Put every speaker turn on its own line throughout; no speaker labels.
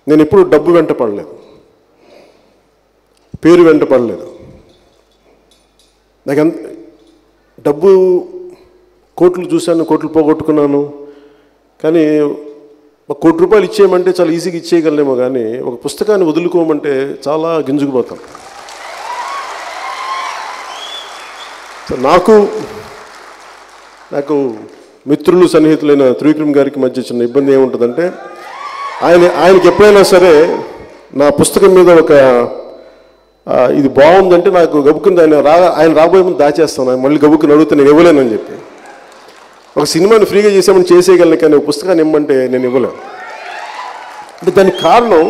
నేను ఎప్పుడు డబ్బు వెంట పడలేదు పేరు వెంట పడలేదు నాకు ఎంత డబ్బు కోట్లు చూశాను కోట్లు పోగొట్టుకున్నాను కానీ ఒక కోటి రూపాయలు ఇచ్చేయమంటే చాలా ఈజీగా ఇచ్చేయగలనేమో కానీ ఒక పుస్తకాన్ని వదులుకోమంటే చాలా గింజుకుపోతాం సో నాకు నాకు మిత్రులు సన్నిహితులైన త్రివిక్రమ్ గారికి మధ్య చిన్న ఇబ్బంది ఏముంటుందంటే ఆయన ఆయనకి ఎప్పుడైనా సరే నా పుస్తకం మీద ఒక ఆ, ఇది బాగుందంటే నాకు గబుకుంది ఆయన రా ఆయన రాబోయే ముందు దాచేస్తాను ఆయన మళ్ళీ గబుక్కుని అడిగితే నేను ఇవ్వలేనని చెప్పి ఒక సినిమాని ఫ్రీగా చేసామని చేసేయగలను కానీ ఒక పుస్తకాన్ని ఇమ్మంటే నేను ఇవ్వలేను అంటే దానికి కారణం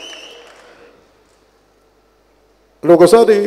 అంటే ఒకసారి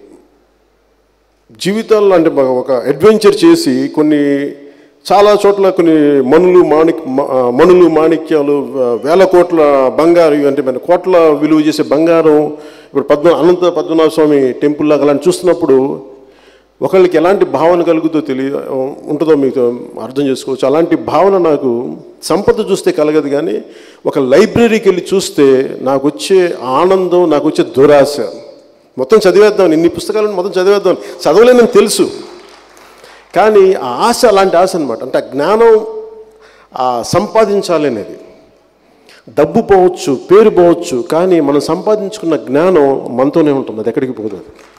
జీవితాల్లో అంటే ఒక- ఒక అడ్వెంచర్ చేసి కొన్ని చాలా చోట్ల కొన్ని మనులు మాణిక్ మ- ఆ, మణులు మాణిక్యాలు వే- వేల కోట్ల బంగారు అంటే మన కోట్ల విలువ చేసే బంగారం ఇప్పుడు పద్మ అనంత పద్మనాభ స్వామి టెంపుల్ లాగా అలాంటి చూస్తున్నప్పుడు ఒకళ్ళకి ఎలాంటి భావన కలుగుతో తెలియ ఉంటుందో మీకు అర్థం చేసుకోవచ్చు అలాంటి భావన నాకు సంపద చూస్తే కలగదు కానీ ఒక లైబ్రరీకి వెళ్ళి చూస్తే నాకు వచ్చే ఆనందం నాకు వచ్చే దురాశ మొత్తం చదివేద్దాం ఇన్ని పుస్తకాలను మొత్తం చదివేద్దాం చదవలేనని తెలుసు కానీ ఆ ఆశ అలాంటి ఆశ అనమాట అంటే ఆ జ్ఞానం ఆ సంపాదించాలి అనేది డబ్బు పోవచ్చు పేరు పోవచ్చు కానీ మనం సంపాదించుకున్న జ్ఞానం మనతోనే ఉంటుంది అది ఎక్కడికి పోదు అది